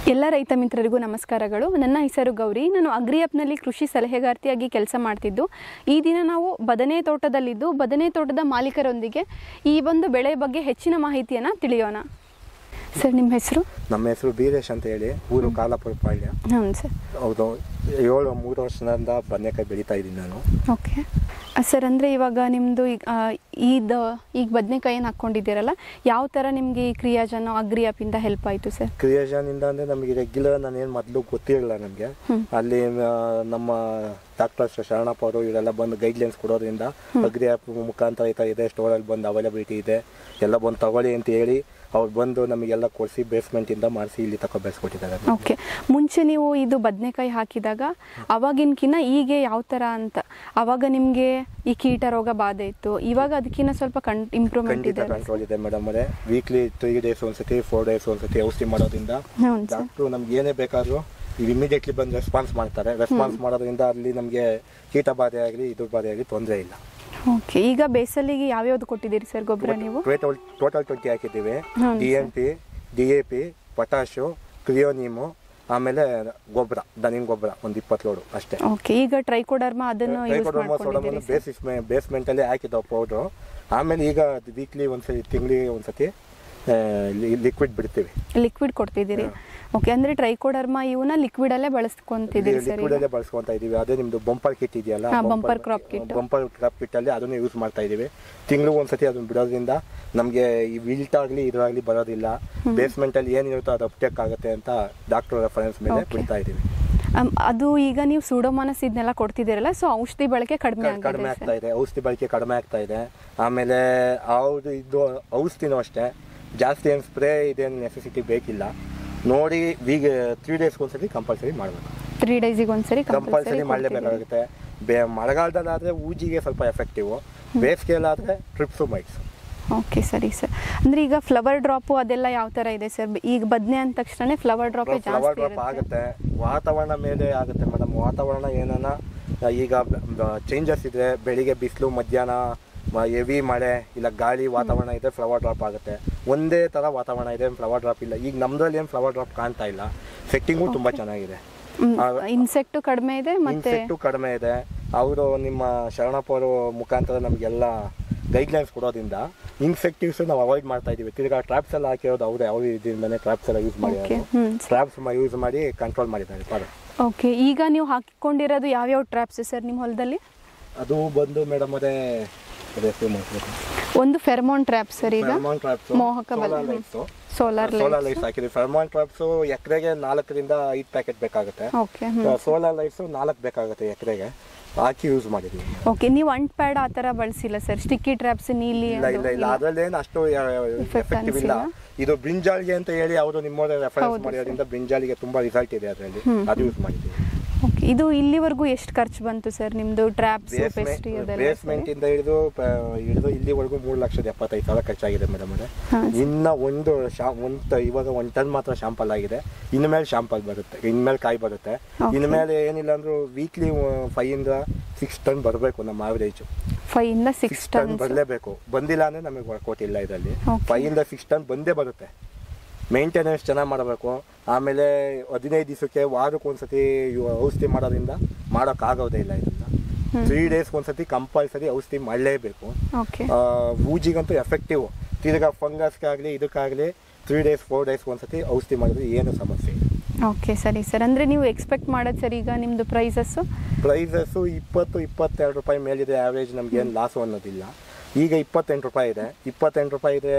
ಎಲ್ಲ ರೈತ ಮಿತ್ರರಿಗೂ ನಮಸ್ಕಾರಗಳು ನನ್ನ ಹೆಸರು ಗೌರಿ ನಾನು ಅಗ್ರಿ ಆ್ಯಪ್ನಲ್ಲಿ ಕೃಷಿ ಸಲಹೆಗಾರ್ತಿಯಾಗಿ ಕೆಲಸ ಮಾಡ್ತಿದ್ದು ಈ ದಿನ ನಾವು ಬದನೆ ತೋಟದಲ್ಲಿದ್ದು ಬದನೆ ತೋಟದ ಮಾಲೀಕರೊಂದಿಗೆ ಈ ಒಂದು ಬೆಳೆ ಬಗ್ಗೆ ಹೆಚ್ಚಿನ ಮಾಹಿತಿಯನ್ನು ತಿಳಿಯೋಣ ಸರ್ ನಿಮ್ಮ ಹೆಸರು ನಮ್ಮ ಹೆಸರು ಬೀರೇಶ್ ಅಂತ ಹೇಳಿ ಊರು ಕಾಲಾಪುರ ಪಾಳ್ಯ ಹ್ಞೂ ಸರ್ ಹೌದು ಏಳು ಮೂರು ವರ್ಷದಿಂದ ಬದನೆಕಾಯಿ ಬೆಳೀತಾ ಇದ್ದೀನಿ ನಾನು ಓಕೆ ಸರ್ ಅಂದರೆ ಇವಾಗ ನಿಮ್ಮದು ಈಗ ಆ, ಈದ ಈಗ ಬದನೆಕಾಯಿ ಏನು ಹಾಕ್ಕೊಂಡಿದ್ದೀರಲ್ಲ ಯಾವ ಥರ ನಿಮಗೆ ಈ ಕ್ರಿಯಾಜನ ಅಗ್ರಿ ಆ್ಯಪಿಂದ ಹೆಲ್ಪ್ ಆಯಿತು ಸರ್ ಕ್ರಿಯೇಷನಿಂದ ಅಂದರೆ ನಮಗೆ ರೆಗ್ಯುಲರ್ ನಾನೇನು ಮೊದಲು ಗೊತ್ತಿರಲಿಲ್ಲ ನಮಗೆ ಅಲ್ಲಿ ಆ, ನಮ್ಮ ಡಾಕ್ಟರ್ ಶರಣಪ್ಪ ಅವರು ಇವರೆಲ್ಲ ಬಂದು ಗೈಡ್ಲೈನ್ಸ್ ಕೊಡೋದ್ರಿಂದ ಅಗ್ರಿ ಆ್ಯಪ್ ಮುಖಾಂತರ ಈ ಥರ ಇದೆ ಸ್ಟೋರಲ್ಲಿ ಬಂದು ಅವೈಲಬಿಲಿಟಿ ಇದೆ ಎಲ್ಲ ಬಂದು ತಗೊಳ್ಳಿ ಅಂತ ಹೇಳಿ ಅವ್ರು ಬಂದು ನಮಗೆಲ್ಲ ಕೊಡಿಸಿ ಬೇಸ್ಮೆಂಟಿಂದ ಮಾಡಿಸಿ ಇಲ್ಲಿ ತಗೋ ಬೆಳೆಸ್ಕೊಟ್ಟಿದ್ದಾರೆ ಓಕೆ ಮುಂಚೆ ನೀವು ಇದು ಬದನೆಕಾಯಿ ಹಾಕಿದಾಗ ಅವಾಗಿನ್ಕಿನ್ನ ಈಗ ಯಾವ ಥರ ಅಂತ ಅವಾಗ ನಿಮಗೆ ಈ ಕೀಟ ರೋಗ ಬಾಧೆ ಇತ್ತು ಇವಾಗ ಅದಕ್ಕಿಂತ ಸ್ವಲ್ಪ ಕನ್ ಇಂಪ್ರೂವ್ಮೆಂಟ್ ಖಂಡಿತ ಇದೆ ಕಂಟ್ರೋಲ್ ಇದೆ ಮೇಡಮ್ ಅವರೇ ವೀಕ್ಲಿ ತ್ರೀ ಡೇಸ್ ಒಂದ್ಸತಿ ಫೋರ್ ಡೇಸ್ ಒಂದ್ಸತಿ ಔಷಧಿ ಮಾಡೋದ್ರಿಂದ ಹ್ಞೂ ಸರ್ ಡಾಕ್ಟ್ರು ನಮ್ಗೆ ಏನೇ ಬೇಕಾದರೂ ಈಗ ಇಮಿಡಿಯೇಟ್ಲಿ ಬಂದು ರೆಸ್ಪಾನ್ಸ್ ಮಾಡ್ತಾರೆ ರೆಸ್ಪಾನ್ಸ್ ಮಾಡೋದ್ರಿಂದ ಅಲ್ಲಿ ನಮಗೆ ಕೀಟ ಬಾಧೆ ಆಗಲಿ ಇದು ಬಾಧೆ ಆಗಲಿ ತೊಂದರೆ ಇಲ್ಲ ಓಕೆ ಈಗ ಬೇಸಲ್ಲಿಗೆ ಯಾವ್ಯಾವ್ದು ಕೊಟ್ಟಿದ್ದೀರಿ ಸರ್ ಗೊಬ್ಬರ ನೀವು ಟೋಟಲ್ ಟೋಟಲ್ ಟ್ವೆಂಟಿ ಹಾಕಿದ್ದೀವಿ ಹ್ಞೂ D N P D A P potash ಕ್ರಿಯೋನಿಮು ಆಮೇಲೆ ಗೊಬ್ಬರ ದನಿನ್ ಗೊಬ್ಬರ ಒಂದು ಇಪ್ಪತ್ತು ಲೋಡು ಅಷ್ಟೇ ಓಕೆ ಈಗ ಟ್ರೈಕೋಡರ್ಮಾ ಅದನ್ನು ಯೂಸ್ ಮಾಡ್ಕೊಂಡಿದ್ದೀರಿ ಸರ್ ಬೇಸಿಸ್ ಬೇಸ್ಮೆಂಟಲ್ಲೇ ಹಾಕಿದ್ದಾವೆ ಪೌಡ್ರು ಆಮೇಲೆ ಈಗ ವೀಕ್ಲಿ ಒಂದ್ಸತಿ ತಿಂಗಳಿಗೆ ಒಂದ್ಸತಿ ಲಿಕ್ವಿಡ್ ಬಿಡ್ತೀವಿ ಲಿಕ್ವಿಡ್ ಕೊಡ್ತಿದ್ದೀರಿ ಓಕೆ ಅಂದರೆ ಟ್ರೈಕೋಡರ್ಮಾ ಇವನ್ನ ಲಿಕ್ವಿಡಲ್ಲೇ ಬಳಸ್ಕೊಂತಿದ್ದೀರಿ ಸರ್ ಲಿಕ್ವಿಡ್ ಅಲ್ಲೇ ಬಳಸ್ಕೊಂತ ಇದೀವಿ ಅದೇ ನಿಮ್ದು ಬಂಪರ್ ಕಿಟ್ ಇದೆಯಲ್ಲ ಹಾ, bumper crop kit. Bumper crop kit ಅಲ್ಲಿ ಅದನ್ನ ಯೂಸ್ ಮಾಡ್ತಾ ಇದೀವಿ ತಿಂಗಳು ಒಂದ್ಸತಿ ಅದನ್ನ ಬಿಡೋದ್ರಿಂದ ನಮಗೆ ಈ ವಿಲ್ಟ್ ಆಗಲಿ ಇದಾಗಲಿ ಬರೋದಿಲ್ಲ ಬೇಸ್ಮೆಂಟ್ ಅಲ್ಲಿ ಏನಿರುತ್ತೋ ಅದು ಅಪ್ಟೇಕ್ ಆಗುತ್ತೆ ಅಂತ ಡಾಕ್ಟರ್ ರೆಫರೆನ್ಸ್ ಮೇಲೆ Okay. ಬಿಡ್ತಾ ಇದೀವಿ ಅಮ್, ಅದು ಈಗ ನೀವು ಸೂಡೋಮಾನಸ್ ಇದನ್ನೆಲ್ಲ ಕೊಡ್ತಿದ್ದೀರಲ್ಲ ಸೊ ಔಷಧಿ ಬಳಕೆ ಕಡಿಮೆ ಕಡಿಮೆ ಆಗಿದೆ ಆಗ್ತಾ ಇದೆ ಔಷಧಿ ಬಳಕೆ ಕಡಿಮೆ ಆಗ್ತಾ ಇದೆ ಆಮೇಲೆ ಅವ್ರು ಇದು ಔಷಧಿನೂ ಅಷ್ಟೇ ಜಾಸ್ತಿ ಏನು ಸ್ಪ್ರೇ ಇದೇನು ನೆಸೆಸಿಟಿ ಬೇಕಿಲ್ಲ ನೋಡಿ ವೀಗ ತ್ರೀ ಡೇಸ್ಗೆ ಒಂದ್ಸತಿ ಕಂಪಲ್ಸರಿ ಮಾಡಬೇಕು ತ್ರೀ ಡೇಸಿಗೆ ಒಂದ್ಸರಿ ಕಂಪಲ್ಸರಿ ಕಂಪಲ್ಸರಿ ಮಾಡಲೇಬೇಕಾಗುತ್ತೆ ಬೇ ಮಳೆಗಾಲದಲ್ಲಾದರೆ ಊಜಿಗೆ ಸ್ವಲ್ಪ ಎಫೆಕ್ಟಿವು ಬೇಸಿಗೆಯಲ್ಲಾದರೆ ಟ್ರಿಪ್ಸು ಮೈಟ್ಸ್ ಓಕೆ ಸರಿ ಸರ್ ಅಂದ್ರೆ ಈಗ ಫ್ಲವರ್ ಡ್ರಾಪು ಅದೆಲ್ಲ ಯಾವ ತರ ಇದೆ ಸರ್ ಈಗ ಬದನೆ ಅಂದ ತಕ್ಷಣ ಫ್ಲವರ್ ಡ್ರಾಪ್ ಫ್ಲವರ್ ಜಾಸ್ತಿ ಡ್ರಾಪ್ ಇರುತ್ತೆ ಆಗುತ್ತೆ ವಾತಾವರಣ ಮೇಲೆ ಆಗುತ್ತೆ ಮೇಡಮ್ ವಾತಾವರಣ ಏನಾನ ಈಗ ಚೇಂಜಸ್ ಇದೆ ಬೆಳಿಗ್ಗೆ ಬಿಸಿಲು ಮಧ್ಯಾಹ್ನ ಹೆವಿ ಮಳೆ ಇಲ್ಲ ಗಾಳಿ ವಾತಾವರಣ ಇದೆ ಫ್ಲವರ್ ಡ್ರಾಪ್ ಆಗುತ್ತೆ ಒಂದೇ ಥರ ವಾತಾವರಣ ಇದೆ ಫ್ಲವರ್ ಡ್ರಾಪ್ ಇಲ್ಲ ಈಗ ನಮ್ದ್ರಲ್ಲಿ ಏನು ಫ್ಲವರ್ ಡ್ರಾಪ್ ಕಾಣ್ತಾ ಇಲ್ಲ ಸೆಟ್ಟಿಂಗು ತುಂಬ ಚೆನ್ನಾಗಿದೆ ಇನ್ಸೆಕ್ಟ್ ಕಡಿಮೆ ಇದೆ ಮತ್ತೆ ಇನ್ಸೆಕ್ಟು ಕಡಿಮೆ ಇದೆ ಅವರು ನಿಮ್ಮ ಶರಣಪ್ಪ ಅವರು ಮುಖಾಂತರ ನಮಗೆಲ್ಲ ಗೈಡ್ಲೈನ್ಸ್ ಕೊಡೋದ್ರಿಂದ ಇನ್ಫೆಕ್ಟಿವ್ಸ್ ನಾವು ಅವಾಯ್ಡ್ ಮಾಡ್ತಾ ಇದೀವಿ ತಿರ್ಗಾ ಟ್ರಾಪ್ಸ್ ಎಲ್ಲ ಹಾಕಿರೋದು ಅವರೇ ಅವ್ರ ಇದರಿಂದನೇ ಟ್ರಾಪ್ಸ್ ಎಲ್ಲ ಯೂಸ್ ಓಕೆ ಮಾಡಿ ಹ್ಮ್ ಟ್ರಾಪ್ಸ್ ಯೂಸ್ ಮಾಡಿ ಕಂಟ್ರೋಲ್ ಮಾಡಿದ್ದಾರೆ ಪರ ಓಕೆ ಈಗ ನೀವು ಹಾಕಿಕೊಂಡಿರೋದು ಯಾವ್ಯಾವ ಟ್ರ್ಯಾಪ್ಸ್ ಸರ್ ನಿಮ್ಮ ಹೊಲದಲ್ಲಿ ಅದು ಬಂದು ಮೇಡಮ್ ಅದೇ ಅದೇ ಸೇಮ್ ಹಾಕ್ಬೇಕು. ಒಂದು ಫೆರ್ಮೋನ್ ಟ್ರ್ಯಾಪ್ ಸರ್ ಈಗ ಫೆರ್ಮಾನ್ ಟ್ರಾಪ್ಸ್ ಮೋಹಕ ಬಲ solar lights solar solar lights ಹಾಕಿದ್ವಿ ಫೆರ್ಮಾನ್ ಟ್ರಾಪ್ಸ್ ಎಕರೆಗೆ ನಾಲ್ಕರಿಂದ ಐದು ಪ್ಯಾಕೆಟ್ ಬೇಕಾಗುತ್ತೆ ಓಕೆ ಸೋಲಾರ್ ಲೈಟ್ಸ್ ನಾಲ್ಕು ಬೇಕಾಗುತ್ತೆ ಎಕರೆಗೆ ಹಾಕಿ ಯೂಸ್ ಮಾಡಿದ್ವಿ ಓಕೆ ನೀವು ಅಂಟ್ ಪ್ಯಾಡ್ ಆ ಥರ ಬಳಸಿಲ್ಲ ಸರ್ ಸ್ಟಿಕ್ಕಿ ಟ್ರ್ಯಾಪ್ಸ್ ನೀಲಿ ಇಲ್ಲ ಇಲ್ಲ ಇಲ್ಲ ಅದ್ರಲ್ಲೇನು ಅಷ್ಟು Effect ಎಫೆಕ್ಟಿವ್ ಇಲ್ಲ ಇದು ಬ್ರಿಂಜಾಲ್ಗೆ ಅಂತ ಹೇಳಿ ಅವರು ನಿಮ್ಮವರೇ ರೆಫರೆನ್ಸ್ ಹೌದು ಮಾಡಿರೋದ್ರಿಂದ ಬ್ರಿಂಜಾಲಿಗೆ ತುಂಬಾ ರಿಸಲ್ಟ್ ಇದೆ ಅದರಲ್ಲಿ ಅದು ಯೂಸ್ ಮಾಡಿದ್ದೀವಿ ಓಕೆ ಇದು ಇಲ್ಲಿವರೆಗೂ ಎಷ್ಟು ಖರ್ಚು ಬಂತು ಸರ್ ನಿಮ್ದು ಟ್ರ್ಯಾಪ್ಸ್ ಪೆಸ್ಟಿ ಅದೆಲ್ಲ ಬೇಸ್ಮೆಂಟ್ ಇಂದ ಹಿಡಿದು ಹಿಡಿದು ಇಲ್ಲಿವರೆಗೂ ಮೂರು ಲಕ್ಷದ ಎಪ್ಪತ್ತೈದು ಸಾವಿರ ಖರ್ಚಾಗಿದೆ ಮೇಡಮ್ ಅವರೇ ಹಾಂ ಇನ್ನ ಒಂದು ಶಾ ಒಂದು ಇವಾಗ ಒಂದು ಟನ್ ಮಾತ್ರ ಶಾಂಪಲ್ ಆಗಿದೆ ಇನ್ಮೇಲೆ ಶಾಂಪಲ್ ಬರುತ್ತೆ ಇನ್ಮೇಲೆ ಕಾಯಿ ಬರುತ್ತೆ Okay. ಇನ್ಮೇಲೆ ಏನಿಲ್ಲ ಅಂದ್ರೂ ವೀಕ್ಲಿ ಫೈವ್ ಇಂದ ಸಿಕ್ಸ್ ಟನ್ ಬರಬೇಕು ನಮ್ಮ ಆವರೇಜ್ ಫೈವ್ ಇಂದ ಸಿಕ್ಸ್ ಸಿಕ್ಸ್ ಟನ್ ಟನ್ಸ್ ಬರಲೇಬೇಕು ಬಂದಿಲ್ಲ ಅಂದ್ರೆ ನಮಗೆ ವರ್ಕೌಟ್ ಇಲ್ಲ ಇದರಲ್ಲಿ Okay. ಫೈವ್ ಇಂದ ಸಿಕ್ಸ್ ಟನ್ ಬಂದೇ ಬರುತ್ತೆ ಮೇಂಟೆನೆನ್ಸ್ ಚೆನ್ನಾಗಿ ಮಾಡಬೇಕು ಆಮೇಲೆ ಹದಿನೈದು ದಿವಸಕ್ಕೆ ವಾರಕ್ಕೆ ಒಂದ್ಸತಿ ಇವ- ಔಷಧಿ ಮಾಡೋದ್ರಿಂದ ಮಾಡೋಕ್ಕಾಗೋದೇ ಇಲ್ಲ ಇದನ್ನ ತ್ರೀ ಡೇಸ್ಗೆ ಒಂದ್ಸತಿ ಕಂಪಲ್ಸರಿ ಔಷಧಿ ಮಾಡಲೇಬೇಕು ಓಕೆ ಊಜಿಗಂತೂ ಎಫೆಕ್ಟಿವ್ ತಿರ್ಗಾ ಫಂಗಸ್ಗಾಗಲಿ ಇದಕ್ಕಾಗಲಿ ತ್ರೀ ಡೇಸ್ ಫೋರ್ ಡೇಸ್ ಒಂದ್ಸತಿ ಔಷಧಿ ಮಾಡಿದ್ರೆ ಏನು ಸಮಸ್ಯೆ ಇಲ್ಲ ಓಕೆ ಸರಿ ಸರ್ ಅಂದರೆ ನೀವು ಎಕ್ಸ್ಪೆಕ್ಟ್ ಮಾಡೋದು ಸರ್ ಈಗ ನಿಮ್ಮದು ಪ್ರೈಸಸ್ಸು ಪ್ರೈಸಸ್ಸು ಇಪ್ಪತ್ತು ಇಪ್ಪತ್ತೆರಡು ರೂಪಾಯಿ ಮೇಲಿದೆ ಆವ್ರೇಜ್ ನಮ್ಗೆ ಏನು ಲಾಸು ಅನ್ನೋದಿಲ್ಲ ಈಗ ಇಪ್ಪತ್ತೆಂಟು ರೂಪಾಯಿ ಇದೆ ಇಪ್ಪತ್ತೆಂಟು ರೂಪಾಯಿ ಇದೆ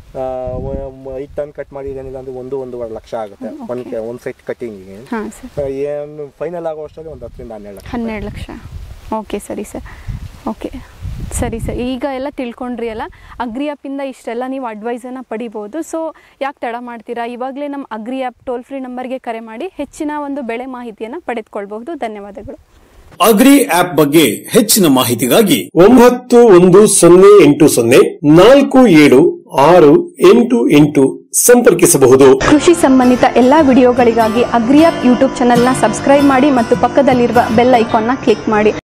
ಐದು ಟನ್ ಕಟ್ ಮಾಡಿ ಏನಿಲ್ಲ ಅಂದ್ರೆ ಒಂದು ಒಂದೂವರೆ ಲಕ್ಷ ಆಗುತ್ತೆ ಒಂದು ಒಂದು ಸೆಟ್ ಕಟ್ಟಿಂಗಿಗೆ ಹಾಂ ಸರ್ ಏನು ಫೈನಲ್ ಆಗೋ ಅಷ್ಟರಲ್ಲಿ ಒಂದು ಹತ್ತರಿಂದ ಹನ್ನೆರಡು ಲಕ್ಷ ಹನ್ನೆರಡು ಲಕ್ಷ ಓಕೆ ಸರಿ ಸರ್ ಓಕೆ ಸರಿ ಸರ್ ಈಗ ಎಲ್ಲ ತಿಳ್ಕೊಂಡ್ರಿ ಅಲ್ಲ ಅಗ್ರಿ ಆ್ಯಪಿಂದ ಇಷ್ಟೆಲ್ಲ ನೀವು ಅಡ್ವೈಸನ್ನು ಪಡಿಬೋದು ಸೊ ಯಾಕೆ ತಡ ಮಾಡ್ತೀರಾ ಇವಾಗಲೇ ನಮ್ಮ ಅಗ್ರಿ ಆ್ಯಪ್ ಟೋಲ್ ಫ್ರೀ ನಂಬರ್ಗೆ ಕರೆ ಮಾಡಿ ಹೆಚ್ಚಿನ ಒಂದು ಬೆಳೆ ಮಾಹಿತಿಯನ್ನು ಪಡೆದುಕೊಳ್ಬಹುದು ಧನ್ಯವಾದಗಳು ಅಗ್ರಿ ಆಪ್ ಬಗ್ಗೆ ಹೆಚ್ಚಿನ ಮಾಹಿತಿಗಾಗಿ ಒಂಬತ್ತು ಒಂದು ಸೊನ್ನೆ ಎಂಟು ಸೊನ್ನೆ ನಾಲ್ಕು ಏಳು ಆರು ಎಂಟು ಎಂಟು ಸಂಪರ್ಕಿಸಬಹುದು ಕೃಷಿ ಸಂಬಂಧಿತ ಎಲ್ಲ ವಿಡಿಯೋಗಳಿಗಾಗಿ ಅಗ್ರಿ ಆ್ಯಪ್ ಯೂಟ್ಯೂಬ್ ಚಾನಲ್ನ ಸಬ್ಸ್ಕ್ರೈಬ್ ಮಾಡಿ ಮತ್ತು ಪಕ್ಕದಲ್ಲಿರುವ ಬೆಲ್ ಐಕಾನ್ನ ಕ್ಲಿಕ್ ಮಾಡಿ